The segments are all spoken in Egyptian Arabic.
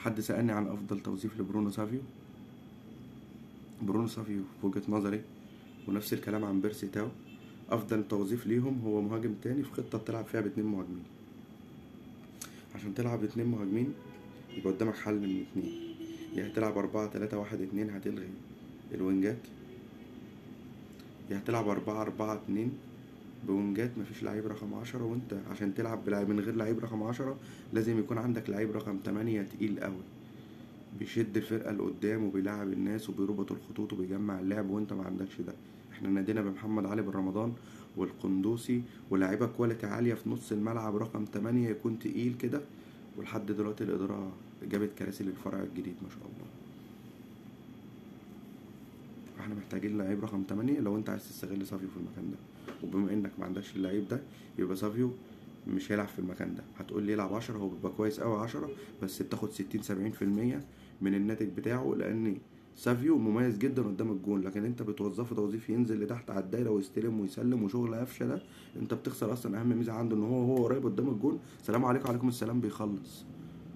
حد سألني عن أفضل توظيف لبرونو سافيو برونو سافيو في وجهة نظري ونفس الكلام عن بيرسي تاو أفضل توظيف ليهم هو مهاجم تاني في خطة بتلعب فيها باتنين مهاجمين عشان تلعب باتنين مهاجمين يبقى قدامك حل من اتنين يا هتلعب أربعة تلاتة واحد اتنين هتلغي الوينجات يا هتلعب أربعة أربعة اتنين بوينجات مفيش لعيب رقم عشرة وانت عشان تلعب بلعيب من غير لعيب رقم عشرة لازم يكون عندك لعيب رقم تمانية تقيل قوي بيشد الفرقة لقدام وبيلعب الناس وبيربط الخطوط وبيجمع اللعب وانت ما عندكش ده احنا نادينا بمحمد علي بن رمضان والقندوسي ولاعيبة كواليتي عالية في نص الملعب رقم تمانية يكون تقيل كده ولحد دلوقتي الإدارة جابت كراسي للفرع الجديد ما شاء الله احنا محتاجين لعيب رقم تمانية لو انت عايز تستغل سافيو في المكان ده وبما انك ما عندكش اللعيب ده يبقى سافيو مش هيلعب في المكان ده هتقول لي يلعب عشرة هو بيبقى كويس قوي عشرة بس بتاخد ستين سبعين في المية من الناتج بتاعه لان سافيو مميز جدا قدام الجون لكن انت بتوظفه توظيف ينزل لتحت على الدايره ويستلم ويسلم وشغل قفشه ده انت بتخسر اصلا اهم ميزه عنده ان هو هو قريب قدام الجون سلام عليكم وعليكم السلام بيخلص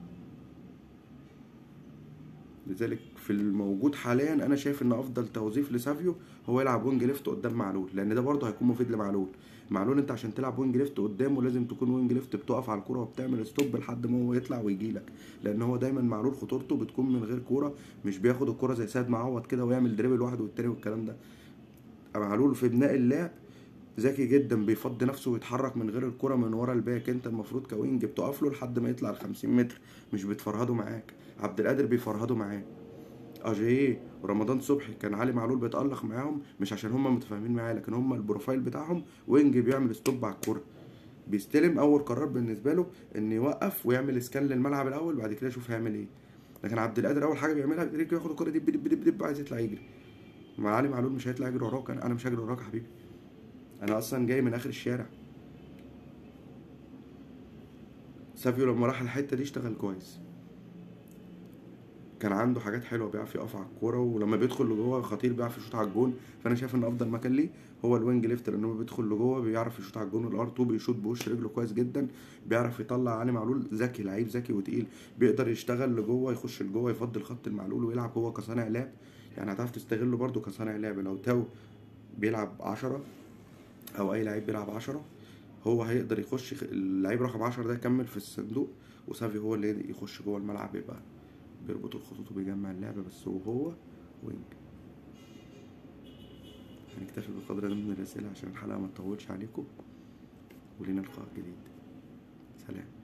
لذلك في الموجود حاليا انا شايف ان افضل توظيف لسافيو هو يلعب وينج ليفت قدام معلول لان ده برضه هيكون مفيد لمعلول معلول انت عشان تلعب وينج ليفت قدامه لازم تكون وينج ليفت بتقف على الكوره وبتعمل ستوب لحد ما هو يطلع ويجي لك لان هو دايما معلول خطورته بتكون من غير كوره مش بياخد الكوره زي سيد معوض كده ويعمل دريبل واحد والتاني والكلام ده معلول في بناء اللعب ذكي جدا بيفضي نفسه ويتحرك من غير الكرة من ورا الباك انت المفروض كوينج بتقف له لحد ما يطلع ال 50 متر مش بتفرهده معاك عبد القادر بيفرهده معاه اجاييه ورمضان صبحي كان علي معلول بيتألق معاهم مش عشان هم متفاهمين معاه لكن هم البروفايل بتاعهم وينج بيعمل ستوب على الكوره بيستلم اول قرار بالنسبه له ان يوقف ويعمل اسكان للملعب الاول بعد كده يشوف هيعمل ايه لكن عبد القادر اول حاجه بيعملها رجله ياخد الكوره دب دب دب دب عايز يطلع يجري مع علي معلول مش هيطلع يجري وراك انا انا مش هجري وراك يا حبيبي انا اصلا جاي من اخر الشارع سافيو لما راح الحته دي اشتغل كويس كان عنده حاجات حلوه بيعرف يقف على الكوره ولما بيدخل لجوه خطير بيعرف يشوط على الجون فانا شايف ان افضل مكان ليه هو الوينج ليفت لانه بيدخل لجوه بيعرف يشوط على الجون والار 2 بيشوط بوش رجله كويس جدا بيعرف يطلع علي معلول ذكي لعيب ذكي وتقيل بيقدر يشتغل لجوه يخش لجوه يفضي الخط المعلول ويلعب هو كصانع لعب يعني هتعرف تستغله برده كصانع لعب لو تاو بيلعب عشرة او اي لعيب بيلعب عشرة هو هيقدر يخش اللعيب رقم 10 ده يكمل في الصندوق وسافي هو اللي يخش جوه الملعب يبقى بيربط الخطوط وبيجمع اللعبة بس وهو وينج هنكتفي بالقدر ده من الأسئلة عشان الحلقة ما تطولش عليكم ولينا لقاء جديد سلام